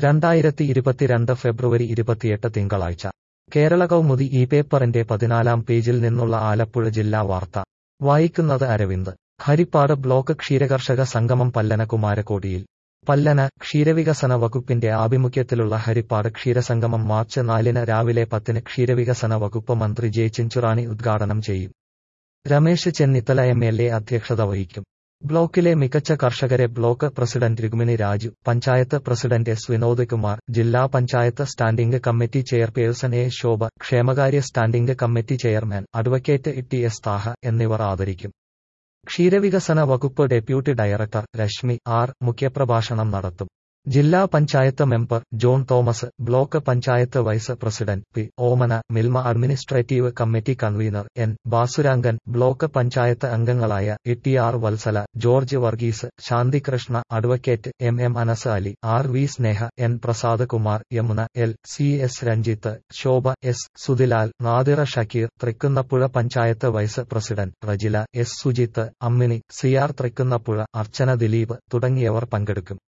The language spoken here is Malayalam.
രണ്ടായിരത്തി ഇരുപത്തിരണ്ട് ഫെബ്രുവരി ഇരുപത്തിയെട്ട് തിങ്കളാഴ്ച കേരള കൗമുദി ഈ പേപ്പറിന്റെ പതിനാലാം പേജിൽ നിന്നുള്ള ആലപ്പുഴ ജില്ലാ വാർത്ത വായിക്കുന്നത് അരവിന്ദ് ഹരിപ്പാട് ബ്ലോക്ക് ക്ഷീരകർഷക സംഗമം പല്ലന കുമാരക്കോടിയിൽ പല്ലന ക്ഷീരവികസന വകുപ്പിന്റെ ആഭിമുഖ്യത്തിലുള്ള ഹരിപ്പാട് ക്ഷീരസംഗമം മാർച്ച് നാലിന് രാവിലെ പത്തിന് ക്ഷീരവികസന വകുപ്പ് മന്ത്രി ജെ ചിഞ്ചുറാണി ഉദ്ഘാടനം ചെയ്യും Ramesh Chennithala M L A അധ്യക്ഷത വഹിക്കും ബ്ലോക്കിലെ മികച്ച കർഷകരെ block president Rukmini Raju panchayat president S Vinod Kumar ജില്ലാ panchayat standing committee chairperson A Shobha ക്ഷേമകാര്യ standing committee chairman advocate T S Thaha എന്നിവർ ആദരിക്കും ക്ഷീരവികസന വകുപ്പ് ഡെപ്യൂട്ടി ഡയറക്ടർ രശ്മി ആർ മുഖ്യപ്രഭാഷണം നടത്തും ജില്ലാ panchayat member John Thomas block panchayat vice president P Omana Milma administrative committee convener N Bhasurangan block panchayat അംഗങ്ങളായ E T R Vatsala George Varghese Shanthikrishna advocate M M Anas Ali R V Sneha N Prasad Kumar Yamuna L C S Ranjith Shobha S Suthilal Nadira Shakeer Thrikkunnappuzha panchayat vice president Rejila S Sujith Ammini C R Thrikkunnappuzha Archana Dileep തുടങ്ങിയവർ പങ്കെടുക്കും